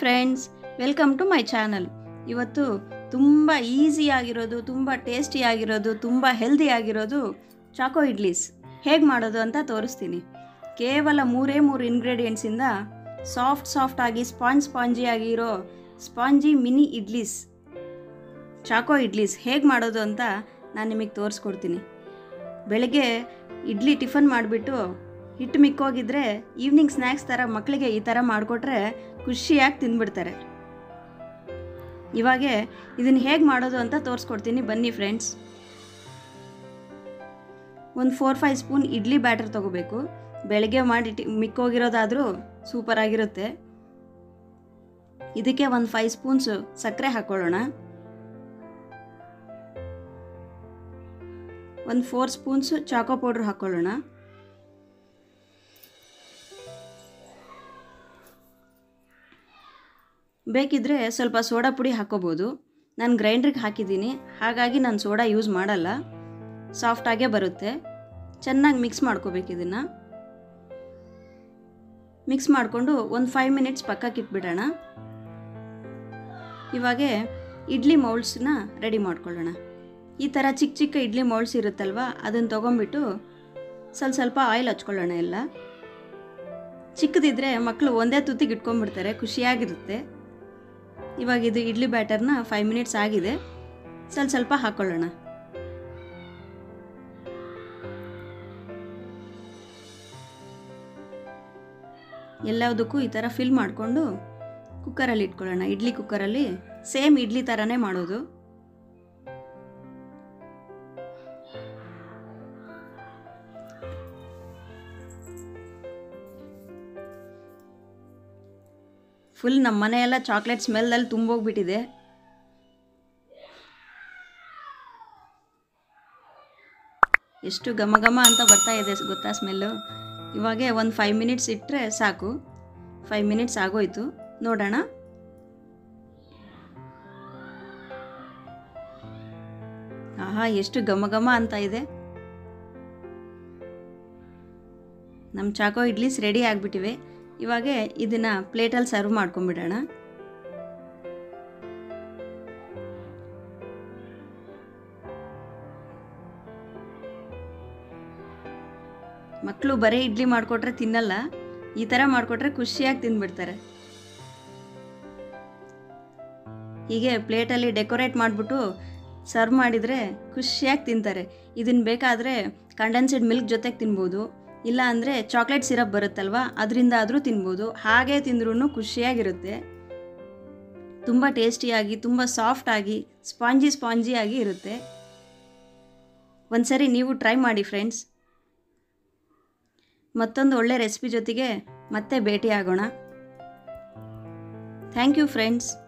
friends welcome to my channel ಇವತ್ತು ತುಂಬ ಈಸಿಯಾಗಿರೋದು ತುಂಬ ಟೇಸ್ಟಿಯಾಗಿರೋದು ತುಂಬ ಹೆಲ್ದಿಯಾಗಿರೋದು ಚಾಕೋ ಇಡ್ಲೀಸ್ ಹೇಗೆ ಮಾಡೋದು ಅಂತ ತೋರಿಸ್ತೀನಿ ಕೇವಲ ಮೂರೇ ಮೂರು ಇಂಗ್ರೀಡಿಯೆಂಟ್ಸಿಂದ ಸಾಫ್ಟ್ ಸಾಫ್ಟ್ ಆಗಿ ಸ್ಪಾಂಜ್ ಸ್ಪಾಂಜಿ ಆಗಿರೋ spongy mini idlis choco idlis ಹೇಗೆ ಮಾಡೋದು ಅಂತ ನಾನು ನಿಮಗೆ ತೋರಿಸ್ಕೊಡ್ತೀನಿ ಬೆಳಗ್ಗೆ ಇಡ್ಲಿ ಟಿಫನ್ ಮಾಡಿಬಿಟ್ಟು ಹಿಟ್ಟು ಮಿಕ್ಕೋಗಿದ್ರೆ ಈವ್ನಿಂಗ್ ಸ್ನ್ಯಾಕ್ಸ್ ಥರ ಮಕ್ಕಳಿಗೆ ಈ ಥರ ಮಾಡಿಕೊಟ್ರೆ ಖುಷಿಯಾಗಿ ತಿಂದ್ಬಿಡ್ತಾರೆ ಇವಾಗೆ ಇದನ್ನು ಹೇಗೆ ಮಾಡೋದು ಅಂತ ತೋರಿಸ್ಕೊಡ್ತೀನಿ ಬನ್ನಿ ಫ್ರೆಂಡ್ಸ್ ಒಂದು four five spoon idli batter ತೊಗೋಬೇಕು ಬೆಳಗ್ಗೆ ಮಾಡಿ ಟಿ ಮಿಕ್ಕೋಗಿರೋದಾದರೂ ಸೂಪರ್ ಆಗಿರುತ್ತೆ ಇದಕ್ಕೆ ಒಂದು ಫೈವ್ ಸ್ಪೂನ್ಸ್ ಸಕ್ಕರೆ ಹಾಕ್ಕೊಳ್ಳೋಣ ಒಂದು ಫೋರ್ ಸ್ಪೂನ್ಸ್ ಚಾಕೋ ಪೌಡ್ರ್ ಹಾಕ್ಕೊಳ್ಳೋಣ ಬೇಕಿದ್ದರೆ ಸ್ವಲ್ಪ ಸೋಡಾ ಪುಡಿ ಹಾಕ್ಕೋಬೋದು ನಾನು ಗ್ರೈಂಡ್ರಿಗೆ ಹಾಕಿದ್ದೀನಿ ಹಾಗಾಗಿ ನಾನು ಸೋಡಾ ಯೂಸ್ ಮಾಡಲ್ಲ ಸಾಫ್ಟಾಗೇ ಬರುತ್ತೆ ಚೆನ್ನಾಗಿ ಮಿಕ್ಸ್ ಮಾಡ್ಕೋಬೇಕು ಇದನ್ನು ಮಿಕ್ಸ್ ಮಾಡಿಕೊಂಡು ಒಂದು ಫೈವ್ ಮಿನಿಟ್ಸ್ ಪಕ್ಕಕ್ಕೆ ಇಟ್ಬಿಡೋಣ ಇವಾಗೆ ಇಡ್ಲಿ ಮೌಲ್ಡ್ಸನ್ನ ರೆಡಿ ಮಾಡ್ಕೊಳ್ಳೋಣ ಈ ಥರ ಚಿಕ್ಕ ಚಿಕ್ಕ ಇಡ್ಲಿ ಮೌಲ್ಡ್ಸ್ ಇರುತ್ತಲ್ವ ಅದನ್ನು ತೊಗೊಂಬಿಟ್ಟು ಸ್ವಲ್ಪ ಸ್ವಲ್ಪ ಆಯಿಲ್ ಹಚ್ಕೊಳ್ಳೋಣ ಎಲ್ಲ ಚಿಕ್ಕದಿದ್ದರೆ ಮಕ್ಕಳು ಒಂದೇ ತುತ್ತಿಗೆ ಇಟ್ಕೊಂಡ್ಬಿಡ್ತಾರೆ ಖುಷಿಯಾಗಿರುತ್ತೆ ಇವಾಗ ಇದು ಇಡ್ಲಿ ಬ್ಯಾಟರ್ನ ಫೈವ್ ಮಿನಿಟ್ಸ್ ಆಗಿದೆ ಸ್ವಲ್ಪ ಸ್ವಲ್ಪ ಹಾಕ್ಕೊಳ್ಳೋಣ ಎಲ್ಲದಕ್ಕೂ ಈ ಥರ ಫಿಲ್ ಮಾಡಿಕೊಂಡು ಕುಕ್ಕರಲ್ಲಿ ಇಟ್ಕೊಳ್ಳೋಣ ಇಡ್ಲಿ ಕುಕ್ಕರಲ್ಲಿ ಸೇಮ್ ಇಡ್ಲಿ ಥರನೇ ಮಾಡೋದು ಫುಲ್ ನಮ್ಮ ಮನೆಯೆಲ್ಲ ಚಾಕ್ಲೇಟ್ ಸ್ಮೆಲ್ಲಲ್ಲಿ ತುಂಬೋಗ್ಬಿಟ್ಟಿದೆ ಎಷ್ಟು ಘಮ ಘಮ ಅಂತ ಬರ್ತಾ ಇದೆ ಗೊತ್ತಾ ಸ್ಮೆಲ್ಲು ಇವಾಗೆ ಒಂದು ಫೈವ್ ಮಿನಿಟ್ಸ್ ಇಟ್ಟರೆ ಸಾಕು ಫೈವ್ ಮಿನಿಟ್ಸ್ ಆಗೋಯ್ತು ನೋಡೋಣ ಆಹಾ ಎಷ್ಟು ಘಮ ಘಮ ಅಂತ ಇದೆ ನಮ್ಮ ಚಾಕೋ ಇಡ್ಲೀಸ್ ರೆಡಿ ಆಗಿಬಿಟ್ಟಿವೆ ಇವಾಗ ಇದನ್ನು ಪ್ಲೇಟಲ್ಲಿ ಸರ್ವ್ ಮಾಡ್ಕೊಂಬಿಡೋಣ ಮಕ್ಕಳು ಬರೀ ಇಡ್ಲಿ ಮಾಡಿಕೊಟ್ರೆ ತಿನ್ನಲ್ಲ ಈ ಥರ ಮಾಡಿಕೊಟ್ರೆ ಖುಷಿಯಾಗಿ ತಿಂದ್ಬಿಡ್ತಾರೆ ಹೀಗೆ ಪ್ಲೇಟಲ್ಲಿ ಡೆಕೋರೇಟ್ ಮಾಡಿಬಿಟ್ಟು ಸರ್ವ್ ಮಾಡಿದರೆ ಖುಷಿಯಾಗಿ ತಿಂತಾರೆ ಇದನ್ನು ಬೇಕಾದರೆ ಕಂಡೆನ್ಸೆಡ್ ಮಿಲ್ಕ್ ಜೊತೆಗೆ ತಿನ್ಬೋದು ಇಲ್ಲ ಅಂದರೆ ಚಾಕ್ಲೇಟ್ ಸಿರಪ್ ಬರುತ್ತಲ್ವ ಅದರಿಂದ ಆದರೂ ತಿನ್ಬೋದು ಹಾಗೆ ತಿಂದ್ರೂ ಖುಷಿಯಾಗಿರುತ್ತೆ ತುಂಬ ಟೇಸ್ಟಿಯಾಗಿ ತುಂಬ ಸಾಫ್ಟಾಗಿ ಸ್ಪಾಂಜಿ ಸ್ಪಾಂಜಿಯಾಗಿ ಇರುತ್ತೆ ಒಂದ್ಸರಿ ನೀವು ಟ್ರೈ ಮಾಡಿ ಫ್ರೆಂಡ್ಸ್ ಮತ್ತೊಂದು ಒಳ್ಳೆ ರೆಸಿಪಿ ಜೊತೆಗೆ ಮತ್ತೆ ಭೇಟಿ ಆಗೋಣ ಥ್ಯಾಂಕ್ ಯು ಫ್ರೆಂಡ್ಸ್